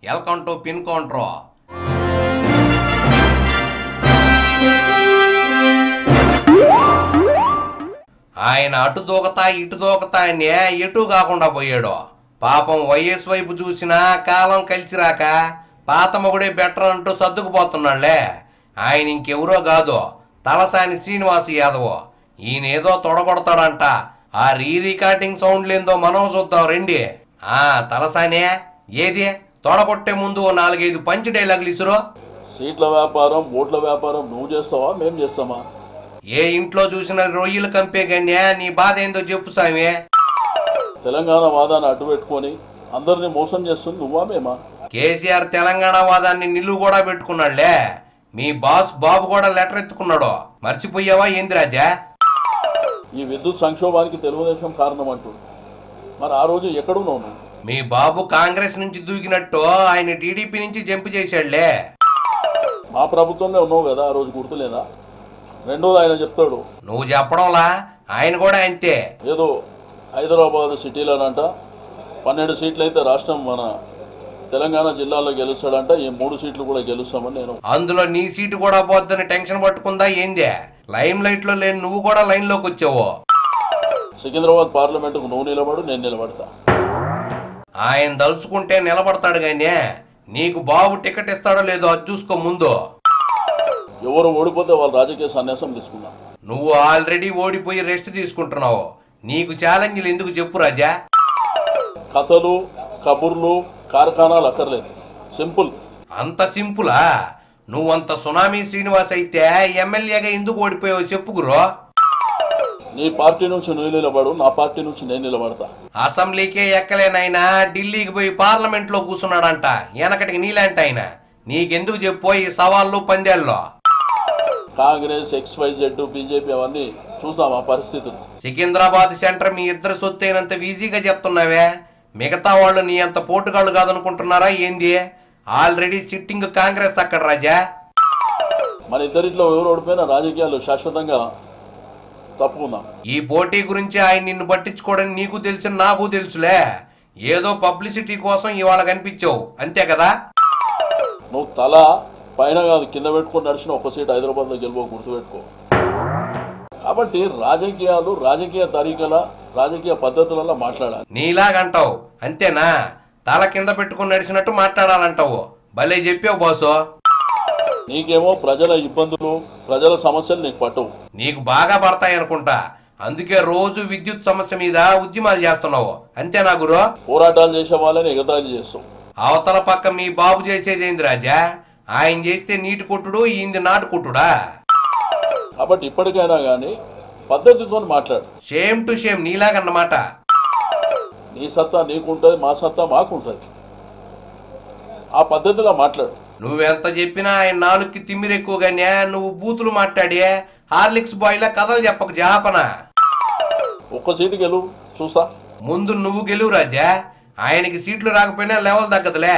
welcome to pin counter ఆయన అటు దూకతా ఇటు దూకతా అని ఎటు కాకుండా పోయాడు పాపం వైఎస్ వైపు చూసినా కాలం కలిసి రాక పాత మొగుడే బెటర్ అంటూ సర్దుకుపోతున్నాళ్లే ఆయన ఇంకెవరో కాదు తలసాని శ్రీనివాస్ యాదవ్ ఈయనేదో తొడగొడతాడంట ఆ రీ రికార్డింగ్ సౌండ్లేందో మనం చూద్దాం రండి ఆ తలసానే ఏది తొడగొట్టే ముందు ఓ నాలుగైదు పంచ్ డైలాగులు ఇసురో సీట్ల వ్యాపారం బోట్ల వ్యాపారం నువ్వు చేస్తావా మేం చేస్తామా ఏ ఇంట్లో చూసిన రొయ్యలు కంపే గన్యా నీ బాధ ఏందో చెప్పు సామి తెలంగాణ వాదాన్ని అడ్డు పెట్టుకొని అందరినీ మోసం చేస్తుంది నువ్వా మేమా కేసీఆర్ తెలంగాణ వాదాన్ని నిల్లు కూడా పెట్టుకున్నాడులే మీ బాస్ బాబు కూడా లెటర్ ఎత్తుకున్నాడు మర్చిపోయావా ఏంది రాజా ఈ విద్యుత్ సంక్షోభానికి తెలుగుదేశం కారణం అంటూ మరి ఆ రోజు ఎక్కడున్నావు నువ్వు మీ బాబు కాంగ్రెస్ నుంచి దూకినట్టు ఆయన టీడీపీ నుంచి జంప్ చేశాడులే మా ప్రభుత్వంలో ఉన్నావు కదా ఆ రోజు గుర్తులేదా రెండోది ఆయన చెప్తాడు నువ్వు చెప్పడంలా ఆయన కూడా అంతే ఏదో హైదరాబాద్ సిటీలోనంట పన్నెండు సీట్లు అయితే రాష్ట్రం మన తెలంగాణ జిల్లాలో గెలుస్తాడంట ఈ మూడు సీట్లు కూడా గెలుస్తామని నేను అందులో నీ సీటు కూడా పోద్దని టెన్షన్ పట్టుకుందా ఏందే లైమ్ లైట్ లో లేని నువ్వు కూడా లైన్ లోకి వచ్చావు సికింద్రాబాద్ పార్లమెంటుకు నువ్వు నిలబడు నేను నిలబడతా ఆయన దలుచుకుంటే నిలబడతాడు గానే నీకు బాబు టికెట్ ఇస్తాడో లేదో అది చూసుకో ముందు ఎవరు ఓడిపోతే వాళ్ళు రాజకీయ సన్యాసం తీసుకున్నాం నువ్వు ఆల్రెడీ ఓడిపోయి రెస్ట్ తీసుకుంటున్నావు నీకు ఛాలెంజ్లు ఎందుకు చెప్పు రాజా కథలు కబుర్లు కార్ఖానాలు అక్కర్లేదు సింపుల్ అంత సింపులా నువ్వంత సునామీ శ్రీనివాస్ అయితే ఎమ్మెల్యేగా ఎందుకు ఓడిపోయావు చెప్పు గురు నీ పార్టీ నుంచి నువ్వు నిలబడు నా పార్టీ నుంచి నేను నిలబడతా అసెంబ్లీకే ఎక్కలేనైనా ఢిల్లీకి పోయి పార్లమెంట్ లో కూర్చున్నాడంట వెనకటికి నీలాంటి ఆయన నీకెందుకు చెప్పు ఈ సవాళ్ళు పందేల్లో Congress X Y Z BJP అవన్నీ చూద్దాం ఆ పరిస్థితులు సికింద్రాబాద్ సెంటర్ మీ ఇద్దరు సొత్తైనంత ఈజీగా చెప్తున్నావే మిగతా వాళ్ళు నీ అంత పోటుగాళ్ళు కాదనుకుంటున్నారా ఏంది ఆల్రెడీ సిట్టింగ్ కాంగ్రెస్ అక్కడ రాజా మన ఇద్దరిట్లో ఎవరు ఓడిపోయినా రాజకీయాలు శాశ్వతంగా తప్పుకుందాం ఈ పోటీ గురించి ఆయన నిన్ను పట్టించుకోవడం నీకు తెలుసు నాకు తెలుసులే ఏదో పబ్లిసిటీ కోసం ఇవాళ కనిపించావు అంతే కదా నువ్వు తల పైన కాదు కింద పెట్టుకొని నడిచిన ఒక సీట్ హైదరాబాద్లో గెలువ గుర్తుపెట్టుకో కాబట్టి రాజకీయాలు రాజకీయ తరీకల రాజకీయ పద్ధతులలో మాట్లాడాలి నీలాగంటావు అంతేనా తల కింద పెట్టుకుని నడిచినట్టు మాట్లాడాలంటావు భలే చెప్పావు బాసు నీకేమో ప్రజల ఇబ్బందులు ప్రజల సమస్యలు నీకు పట్టవు నీకు బాగా పడతాయి అనుకుంటా అందుకే రోజు విద్యుత్ సమస్య మీద ఉద్యమాలు చేస్తున్నావు అంతేనా గురు పోరాటాలు చేసే వాళ్ళని ఎగతాళి చేస్తావు అవతల పక్క మీ బాబు చేసేది ఏంది రాజా ఆయన చేస్తే నీటి కొట్టుడు ఈంది నాటు కొట్టుడా కాబట్టి ఇప్పటికైనా కానీ పద్ధతితో మాట్లాడు షేమ్ టు షేమ్ నీలాగన్నమాట నీ సత్తా నీకుంటుంది మా సత్తా మాకుంటుంది ఆ పద్ధతిలో మాట్లాడు నువ్వెంత చెప్పినా ఆయన నాలుగుకి తిమ్మిరెక్కువగానే నువ్వు బూతులు మాట్లాడి హార్లిక్స్ బాయ్లా కథలు చెప్పక జాపన ఒక్క సీటు గెలువు చూస్తా ముందు నువ్వు గెలువు రాజా ఆయనకి సీట్లు రాకపోయినా లెవెల్ తగ్గదులే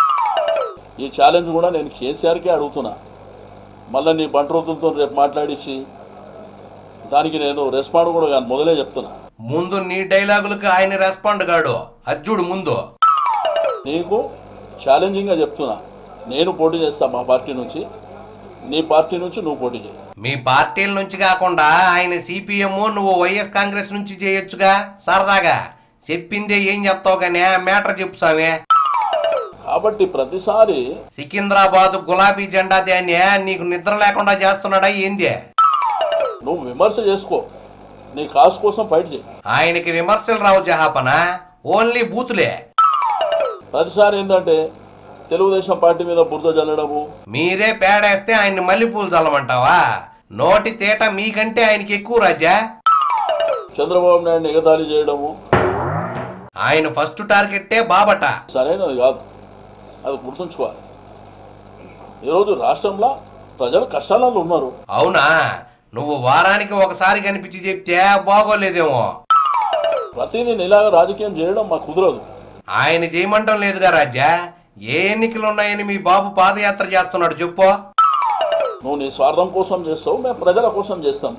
ఈ ఛాలెంజ్ కూడా నేను కేసీఆర్కే అడుగుతున్నా మళ్ళీ నీ బంట్రోతులతో రేపు మాట్లాడించి దానికి నేను రెస్పాండ్ కూడా కాను మొదలే చెప్తున్నా ముందు నీ డైలాగులకు ఆయన రెస్పాండ్ కాడు అర్జుడు ముందు నీకు ఛాలెంజింగ్గా చెప్తున్నా నేను పోటీ చేస్తా మా పార్టీ నుంచి నీ పార్టీ నుంచి నువ్వు పోటీ చేయి మీ పార్టీల నుంచి కాకుండా ఆయన సిపిఎం నువ్వు వైఎస్ కాంగ్రెస్ నుంచి చేయొచ్చుగా సరదాగా చెప్పిందే ఏం చెప్తావు కానీ మ్యాటర్ చెప్పు సామే కాబట్టి ప్రతిసారి సికింద్రాబాద్ గులాబీ జెండా దాన్ని నీకు నిద్ర లేకుండా చేస్తున్నాడా ఏంది నువ్వు విమర్శ చేసుకో నీ కాసు కోసం ఫైట్ చేయి ఆయనకి విమర్శలు రావు జహాపన ఓన్లీ బూతులే ప్రతిసారి ఏంటంటే తెలుగుదేశం పార్టీ మీద బురద జల్లడము మీరే పేడేస్తే ఆయన్ని మల్లెపూలు చల్లమంటావా నోటి తేట మీకంటే ఆయనకి ఎక్కువ రాజా చంద్రబాబు నాయుడు ఎగతాళి చేయడము ఆయన ఫస్ట్ టార్గెట్టే బాబట సరైనది కాదు అది గుర్తుంచుకోవాలి ఈరోజు రాష్ట్రంలో ప్రజలు కష్టాలలో ఉన్నారు అవునా నువ్వు వారానికి ఒకసారి కనిపించి చెప్తే బాగోలేదేమో ప్రతిదీ ఇలాగ రాజకీయం చేయడం మాకు కుదరదు ఆయన చేయమంటం లేదుగా రాజా ఏ ఎన్నికలు ఉన్నాయని మీ బాబు పాదయాత్ర చేస్తున్నాడు చెప్పు నువ్వు నీ స్వార్థం కోసం చేస్తావు మేము ప్రజల కోసం చేస్తాం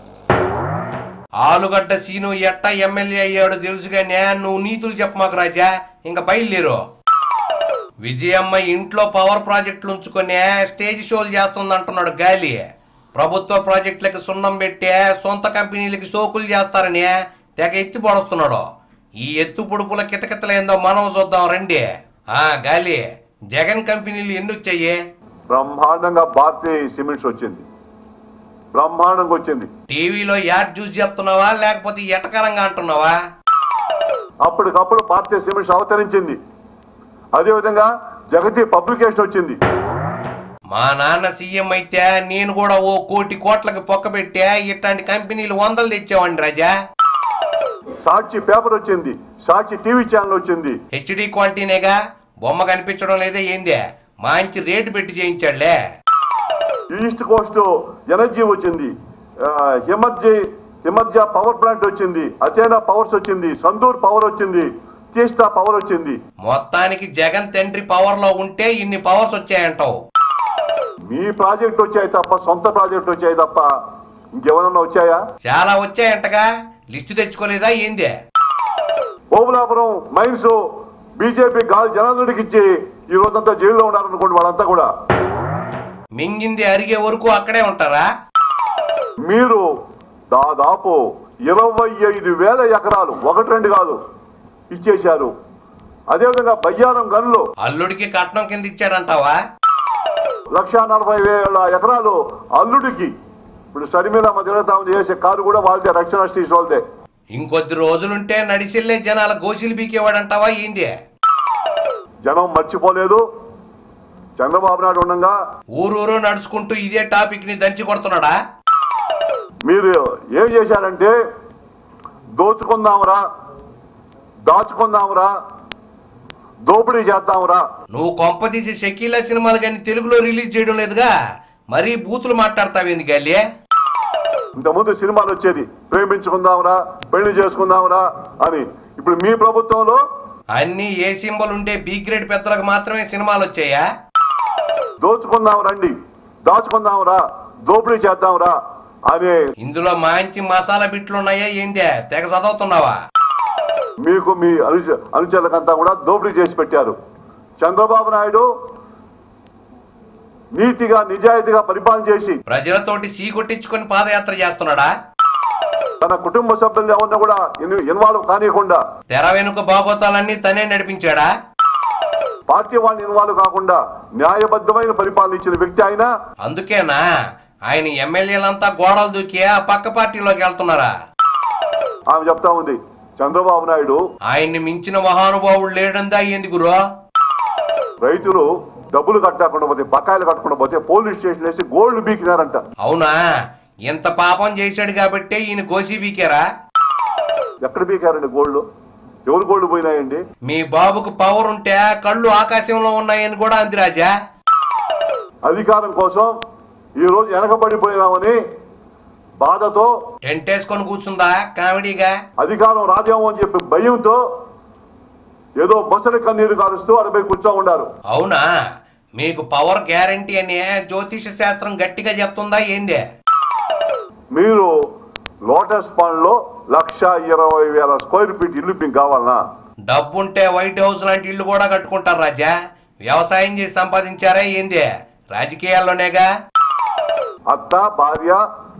ఆలుగడ్డ సీను ఎట్ట ఎమ్మెల్యే అయ్యాడో తెలుసుగానే నువ్వు నీతులు చెప్పమాకు రాజా ఇంకా బయలుదేరు విజయమ్మ ఇంట్లో పవర్ ప్రాజెక్టులు ఉంచుకొని స్టేజ్ షోలు చేస్తుందంటున్నాడు గాలి ప్రభుత్వ ప్రాజెక్టులకు సున్నం పెట్టే సొంత కంపెనీలకి సోకులు చేస్తారని తెగ ఎత్తి పొడుస్తున్నాడు ఈ ఎత్తు పొడుపుల కితకితలేందో మనం చూద్దాం రండి ఆ గాలి జగన్ కంపెనీలు ఎన్ని వచ్చాయి బ్రహ్మాండంగా భారతీయ సిమెంట్స్ వచ్చింది బ్రహ్మాండంగా వచ్చింది టీవీలో యాడ్ చూసి చెప్తున్నావా లేకపోతే ఎటకరంగా అంటున్నావా అప్పటికప్పుడు భారతీయ సిమెంట్స్ అవతరించింది అదేవిధంగా జగతి పబ్లికేషన్ వచ్చింది మా నాన్న సీఎం అయితే నేను కూడా ఓ కోటి కోట్లకు పొక్కబెట్టే ఇట్లాంటి కంపెనీలు వందలు తెచ్చేవాడిని రాజా సాక్షి పేపర్ వచ్చింది సాక్షి టీవీ ఛానల్ వచ్చింది హెచ్డి క్వాలిటీనేగా బొమ్మ కనిపించడం లేదే ఏందే మంచి రేటు పెట్టి చేయించాడులే ఈస్ట్ కోస్ట్ ఎనర్జీ వచ్చింది ఆ, హిమర్జీ హిమర్జ పవర్ ప్లాంట్ వచ్చింది అచేనా పవర్స్ వచ్చింది సందూర్ పవర్ వచ్చింది తీస్తా పవర్ వచ్చింది మొత్తానికి జగన్ తండ్రి పవర్ లో ఉంటే ఇన్ని పవర్స్ వచ్చాయంటావు మీ ప్రాజెక్ట్ వచ్చాయి తప్ప సొంత ప్రాజెక్ట్ వచ్చాయి తప్ప ఇంకెవరన్నా వచ్చాయా చాలా వచ్చాయంటగా లిస్టు తెచ్చుకోలేదా ఏందే ఓబులాపురం మైన్స్ బీజేపీ గాలి జనార్దనుడికి ఇచ్చి ఈ రోజంతా జైల్లో ఉన్నారనుకోండి వాళ్ళంతా కూడా మింగింది అరిగే వరకు అక్కడే ఉంటారా మీరు దాదాపు ఇరవై ఐదు వేల ఎకరాలు ఒకటి రెండు కాదు ఇచ్చేశారు అదేవిధంగా బయ్యారం గనులు అల్లుడికి కట్నం కింద ఇచ్చాడంటావా లక్ష నలభై వేల ఎకరాలు అల్లుడికి ఇప్పుడు షర్మిల తిరుగుతా ఉంది చేసే కారు కూడా వాళ్ళదే రక్షణ స్టీస్ వాళ్ళదే ఇంకొద్ది రోజులుంటే నడిచెళ్ళే జనాల గోసిలు బీకేవాడంటావా ఏంది జనం మర్చిపోలేదు చంద్రబాబు నాయుడు ఉండగా ఊరూరు నడుచుకుంటూ ఇదే టాపిక్ ని దంచి కొడుతున్నాడా మీరు ఏం చేశారంటే దోచుకుందాంరా దాచుకుందాంరా దోపిడీ చేద్దాంరా నువ్వు కొంపదీసి షకీలా సినిమాలు కానీ తెలుగులో రిలీజ్ చేయడం లేదుగా మరీ బూతులు మాట్లాడతావేంది గల్లే ఇంతకుముందు సినిమాలు వచ్చేది ప్రేమించుకుందాంరా పెళ్లి చేసుకుందాంరా అని ఇప్పుడు మీ ప్రభుత్వంలో అన్ని ఏ సింబల్ ఉంటే బి గ్రేడ్ పెద్దలకు మాత్రమే సినిమాలు వచ్చాయా దోచుకుందాం రండి దాచుకుందాంరా దోపిడీ చేద్దాంరా అనే ఇందులో మంచి మసాలా బిట్లు ఉన్నాయా ఏందే తెగ చదువుతున్నావా మీకు మీ అనుచ అనుచరులకంతా కూడా దోపిడీ చేసి పెట్టారు చంద్రబాబు నాయుడు నీతిగా నిజాయితీగా పరిపాలన చేసి ప్రజలతోటి సీ కొట్టించుకొని పాదయాత్ర చేస్తున్నాడా తన కుటుంబ సభ్యులు ఎవరిని కూడా ఇన్- ఇన్వాల్వ్ కానియకుండా తెర వెనుక బాగోతాలన్నీ తనే నడిపించాడా పార్టీ వాళ్ళని ఇన్వాల్వ్ కాకుండా న్యాయబద్ధమైన పరిపాలన ఇచ్చిన వ్యక్తి ఆయన అందుకేనా ఆయన ఎమ్మెల్యేలంతా గోడలు దూకి ఆ పక్క పార్టీలోకి వెళ్తున్నారా ఆమె చెప్తా ఉంది చంద్రబాబు నాయుడు ఆయన్ని మించిన మహానుభావుడు లేడందా ఏంది గురు రైతులు డబ్బులు కట్టకుండా పోతే బకాయిలు కట్టకుండా పోతే పోలీస్ స్టేషన్ వేసి గోల్డ్ బీకినారంట అవునా ఇంత పాపం చేశాడు కాబట్టే ఈయన గోసి బీకారా ఎక్కడ బీకారండి గోల్డ్ ఎవరు గోల్డ్ పోయినాయండి మీ బాబుకు పవర్ ఉంటే కళ్ళు ఆకాశంలో ఉన్నాయని కూడా అంది రాజా అధికారం కోసం ఈ రోజు వెనకబడిపోయినామని బాధతో టెంట్ వేసుకొని కూర్చుందా కామెడీగా అధికారం రాదేమో అని చెప్పి భయంతో ఏదో బొసడి కన్నీరు కారుస్తూ అడపై కూర్చో ఉండారు అవునా మీకు పవర్ గ్యారంటీ అని జ్యోతిష శాస్త్రం గట్టిగా చెప్తుందా ఏందే మీరు లోటస్ పాండ్ లో లక్ష ఇరవై వేల స్క్వేర్ ఫీట్ ఇల్లు మీకు కావాలనా డబ్బుంటే వైట్ హౌస్ లాంటి ఇల్లు కూడా కట్టుకుంటారు రాజా వ్యవసాయం చేసి సంపాదించారా ఏంది రాజకీయాల్లోనేగా అత్త భార్య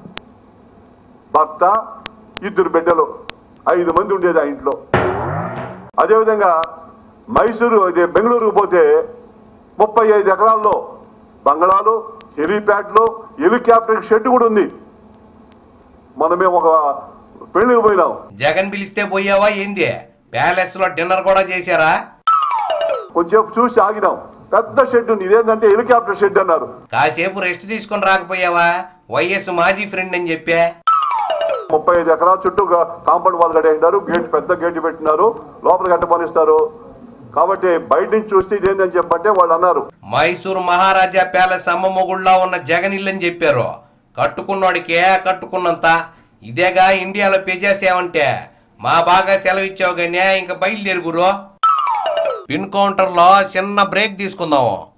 భర్త ఇద్దరు బిడ్డలు ఐదు మంది ఉండేది ఆ ఇంట్లో అదేవిధంగా మైసూరు అదే బెంగళూరుకు పోతే ముప్పై ఐదు ఎకరాల్లో బంగళాలు హెలీప్యాడ్లు హెలికాప్టర్ షెడ్ కూడా ఉంది మనం మేము ఒక పెళ్లికి పోయినాం జగన్ పిలిస్తే పోయావా ఏంది ప్యాలెస్ లో డిన్నర్ కూడా చేశారా కొంచెంసేపు చూసి ఆగినాం పెద్ద షెడ్ ఉంది ఇదేంటంటే హెలికాప్టర్ షెడ్ అన్నారు కాసేపు రెస్ట్ తీసుకొని రాకపోయావా వైఎస్ మాజీ ఫ్రెండ్ అని చెప్పే ముప్పై ఐదు ఎకరాల చుట్టూ గా- కాంపౌండ్ వాళ్ళు కట్టేసినారు గేట్ పెద్ద గేట్ పెట్టినారు లోపల గట్ట పనిస్తారు కాబట్టి బయట నుంచి చూస్తే ఇదేందని చెప్పంటే వాళ్ళు అన్నారు మైసూరు మహారాజా ప్యాలెస్ అమ్మ మొగుళ్ళా ఉన్న జగన్ ఇల్లు అని చెప్పారు కట్టుకున్నోడికే కట్టుకున్నంత ఇదేగా ఇండియాలో పెజేసేవంటే మా బాగా సెలవు ఇచ్చావు కానీ ఇంకా బయలుదేరుగురు పిన్ కౌంటర్లో చిన్న బ్రేక్ తీసుకుందాము